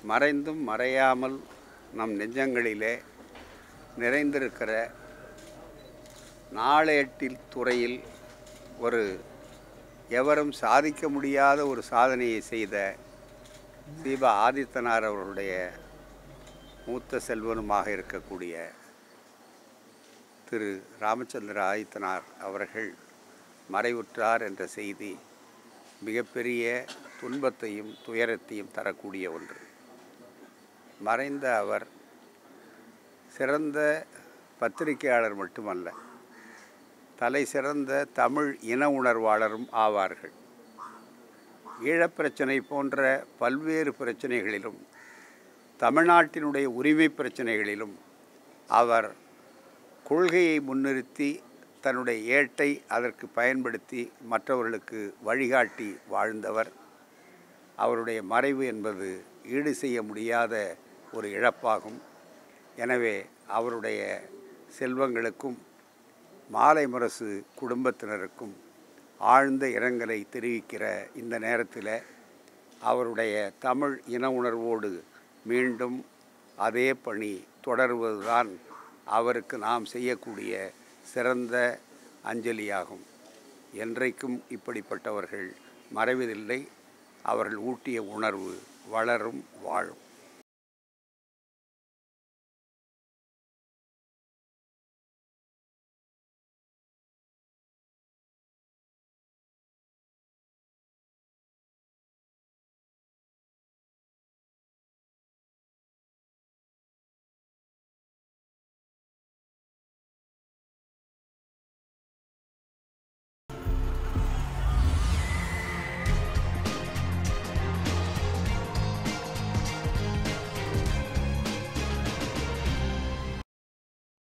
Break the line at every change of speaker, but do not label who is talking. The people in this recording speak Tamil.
மறைந்தும் மறையாமல் நம் நெஞ்சங்களிலே நிறைந்திருக்கிற நாளேட்டில் துறையில் ஒரு எவரும் சாதிக்க முடியாத ஒரு சாதனையை செய்த தீப ஆதித்தனார் அவர்களுடைய மூத்த செல்வனுமாக இருக்கக்கூடிய திரு ராமச்சந்திர ஆதித்தனார் அவர்கள் மறைவுற்றார் என்ற செய்தி மிகப்பெரிய துன்பத்தையும் துயரத்தையும் தரக்கூடிய ஒன்று மறைந்த அவர் சிறந்த பத்திரிகையாளர் மட்டுமல்ல தலை சிறந்த தமிழ் இன உணர்வாளரும் ஆவார்கள் ஈழப்பிரச்சனை போன்ற பல்வேறு பிரச்சனைகளிலும் தமிழ்நாட்டினுடைய உரிமை பிரச்சனைகளிலும் அவர் கொள்கையை முன்னிறுத்தி தன்னுடைய ஏட்டை அதற்கு பயன்படுத்தி மற்றவர்களுக்கு வழிகாட்டி வாழ்ந்தவர் அவருடைய மறைவு என்பது ஈடு செய்ய முடியாத ஒரு இழப்பாகும் எனவே அவருடைய செல்வங்களுக்கும் மாலை முரசு குடும்பத்தினருக்கும் ஆழ்ந்த இரங்கலை தெரிவிக்கிற இந்த நேரத்தில் அவருடைய தமிழ் இன உணர்வோடு மீண்டும் அதே பணி தொடருவதுதான் அவருக்கு நாம் செய்யக்கூடிய சிறந்த அஞ்சலியாகும் என்றைக்கும் இப்படிப்பட்டவர்கள் மறைவதில்லை அவர்கள் ஊட்டிய உணர்வு வளரும் வாழும்